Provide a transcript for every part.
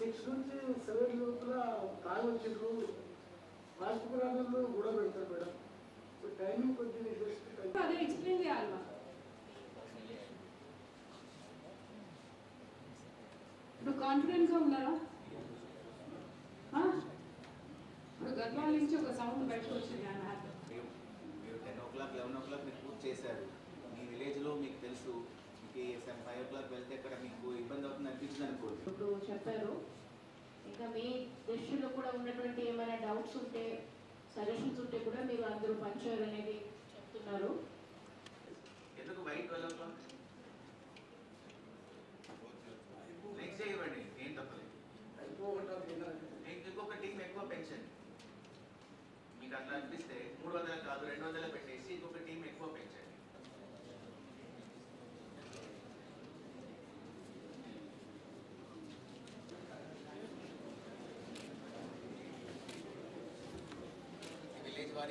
Six నుంచి seven లోపల తాగొచ్చిండ్రు fast ప్రాంతంలో కూడా పెడతారు మేడం సో టైమింగ్ కొంచెం జస్ట్ అదే ఎక్స్ప్లెయిన్ చేయాలి మాకు. ఇప్పుడు కాన్ఫిడెంట్ గా ఉన్నారా ఆ? ఇప్పుడు గర్భాల నుంచి ఒక సౌండ్ బయటకు వచ్చింది ఆయన మీరు మీరు ten o'clock eleven o'clock మీరు పూర్తి చేశారు మీ విలేజ్లో మీకు తెలుసు మీకు ఫైవ్ ఓ క్లాక్ వెళ్తే ఇక్కడ మీకు ఇబ్బంది అవుతుంది అనిపించింది అనుకోండి ఇప్పుడు చెప్పారు ఇంకా మీ దృష్టిలో కూడా ఉన్నటువంటి ఏమైనా డౌట్స్ ఉంటే సజెషన్స్ ఉంటే కూడా మీరు అందరూ పంచారు అనేది చెప్తున్నారు ఎందుకు బయట twelve o'clock next day ఇవ్వండి ఏం తప్పలేదు ఇంక- ఇంకొక టీం ఎక్కువ పెంచండి మీకు అట్లా అనిపిస్తే మూడు వందలు కాదు రెండు వందలు పెట్టేసి ఇంకొక టీం ఎక్కువ పెంచండి విలేజ్ వారి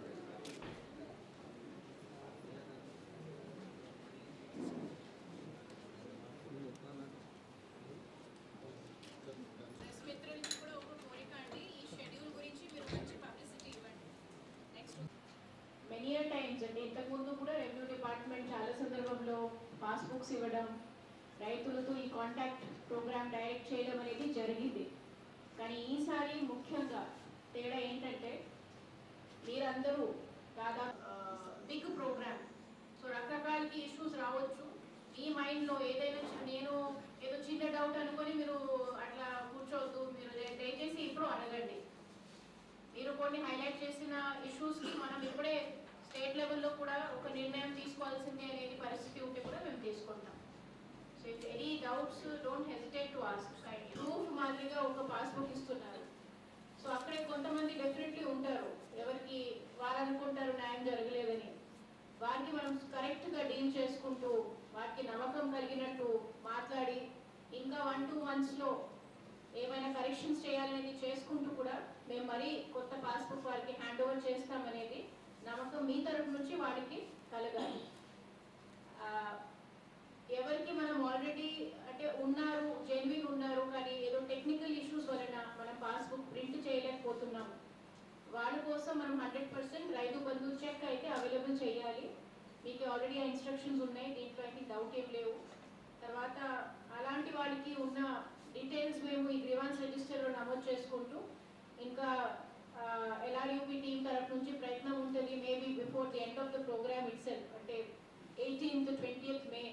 ప్రెస్ మిత్రుల నుంచి కూడా ఒక కోరిక అండి ఈ షెడ్యూల్ గురించి మీరు మంచి పబ్లిసిటీ ఇవ్వండి నెక్స్ట్ మెనీ టైమ్స్ అంటే ఇంతకుముందు కూడా రెవెన్యూ డిపార్ట్మెంట్ చాలా సందర్భంలో పాస్బుక్స్ ఇవ్వడం రైతులతో ఈ కాంటాక్ట్ ప్రోగ్రామ్ డైరెక్ట్ చేయడం అనేది జరిగింది కానీ ఈసారి ముఖ్యంగా తేడా ఏంటంటే మీరందరూ దాదాపు బిగ్ ప్రోగ్రామ్ సో రకరకాలకి ఇష్యూస్ రావచ్చు మీ మైండ్లో ఏదైనా చి- నేను ఏదో చిన్న డౌట్ అనుకొని మీరు అట్లా కూర్చోవద్దు మీరు దయ- దయచేసి ఇప్పుడు అడగండి మీరు కొన్ని హైలైట్ చేసిన ఇష్యూస్కి మనం ఇప్పుడే స్టేట్ లెవెల్లో కూడా ఒక నిర్ణయం తీసుకోవాల్సిందే అనేది పరిస్థితి ఉంటే కూడా మేము తీసుకుంటాం so if any doubts don't hesitate to ask proof మాదిరిగా ఒక పాస్బుక్ ఇస్తున్నారు సో అక్కడే కొంతమంది డెఫినెట్లీ ఉంటారు ఎవరికి వారు అనుకుంటారు న్యాయం జరగలేదని వారికి మనం కరెక్ట్గా డీల్ చేసుకుంటూ వారికి నమ్మకం కలిగినట్టు మాట్లాడి ఇంకా వన్ టూ మంత్స్లో ఏమైనా కరెక్షన్స్ చేయాలనేది చేసుకుంటూ కూడా మేము మరీ కొత్త పాస్బుక్ వారికి హ్యాండ్ ఓవర్ చేస్తామనేది నమ్మకం మీ తరపు నుంచి వారికి కలగాలి ఆ, ఎవరికి మనం ఆల్రెడీ అంటే ఉన్నారు జెన్యున్ ఉన్నారు కానీ ఏదో టెక్నికల్ ఇష్యూస్ వలన మనం పాస్బుక్ ప్రింట్ చేయలేకపోతున్నాం వాళ్ళ కోసం మనం హండ్రెడ్ పర్సెంట్ రైతు బంధు చెక్ అయితే అవైలబుల్ చేయాలి మీకు ఆల్రెడీ ఆ ఇన్స్ట్రక్షన్స్ ఉన్నాయి దీంట్లో అయితే డౌట్ ఏం లేవు తర్వాత అలాంటి వాళ్ళకి ఉన్న డీటెయిల్స్ మేము ఈ గ్రీవాన్స్ రిజిస్టర్లో నమోదు చేసుకుంటూ ఇంకా ఎల్ఆర్యూపీ టీం తరఫు నుంచి ప్రయత్నం ఉంటుంది maybe before the end of the program it అంటే eighteenth twentieth May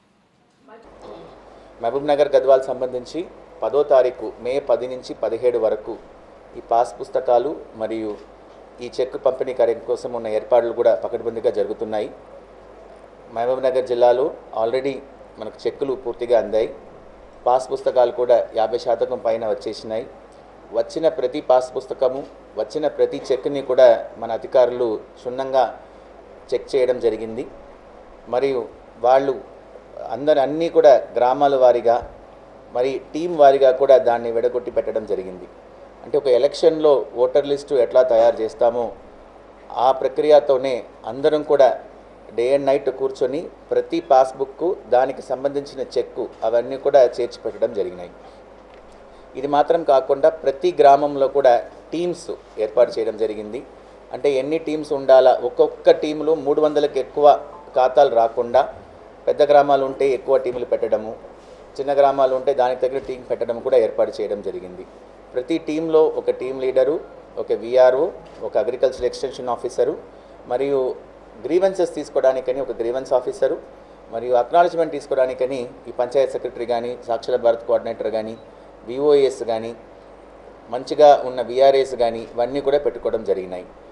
Mahbubnagar Gadwal సంబంధించి పదో తారీఖు మే పది నుంచి పదిహేడు వరకు ఈ పాస్ పుస్తకాలు మరియు ఈ చెక్ పంపిణీ కార్యక్రమం కోసం ఉన్న ఏర్పాట్లు కూడా పకడ్బందీగా జరుగుతున్నాయి మహబూబ్ నగర్ జిల్లాలో ఆల్రెడీ మనకు చెక్కులు పూర్తిగా అందాయి పాస్ పుస్తకాలు కూడా యాభై శాతం పైన వచ్చేసినాయి వచ్చిన ప్రతి పాస్ పుస్తకము వచ్చిన ప్రతి చెక్ని కూడా మన అధికారులు క్షుణ్ణంగా చెక్ చేయడం జరిగింది మరియు వాళ్ళు అందరు అన్నీ కూడా గ్రామాల వారీగా మరి టీం వారీగా కూడా దాన్ని విడగొట్టి పెట్టడం జరిగింది అంటే ఒక ఎలక్షన్లో ఓటర్ లిస్టు ఎట్లా తయారు చేస్తామో ఆ ప్రక్రియతోనే అందరం కూడా డే అండ్ నైట్ కూర్చొని ప్రతి పాస్బుక్కు దానికి సంబంధించిన చెక్కు అవన్నీ కూడా చేర్చి పెట్టడం జరిగినాయి ఇది మాత్రం కాకుండా ప్రతి గ్రామంలో కూడా టీమ్స్ ఏర్పాటు చేయడం జరిగింది అంటే ఎన్ని టీమ్స్ ఉండాలా ఒక్కొక్క టీంలో మూడు వందలకు ఎక్కువ ఖాతాలు రాకుండా పెద్ద గ్రామాలు ఉంటే ఎక్కువ టీములు పెట్టడము చిన్న గ్రామాలు ఉంటే దానికి తగిన టీం పెట్టడం కూడా ఏర్పాటు చేయడం జరిగింది ప్రతి టీంలో ఒక టీం లీడరు ఒక విఆర్ఓ ఒక అగ్రికల్చర్ ఎక్స్టెన్షన్ ఆఫీసరు మరియు గ్రీవెన్సెస్ తీసుకోవడానికని ఒక గ్రీవెన్స్ ఆఫీసరు మరియు అక్నాలజ్మెంట్ తీసుకోవడానికని ఈ పంచాయత్ సెక్రటరీ కానీ సాక్షర భారత్ కోఆర్డినేటర్ కానీ విఓఎస్ కానీ మంచిగా ఉన్న విఆర్ఏస్ కానీ ఇవన్నీ కూడా పెట్టుకోవడం జరిగినాయి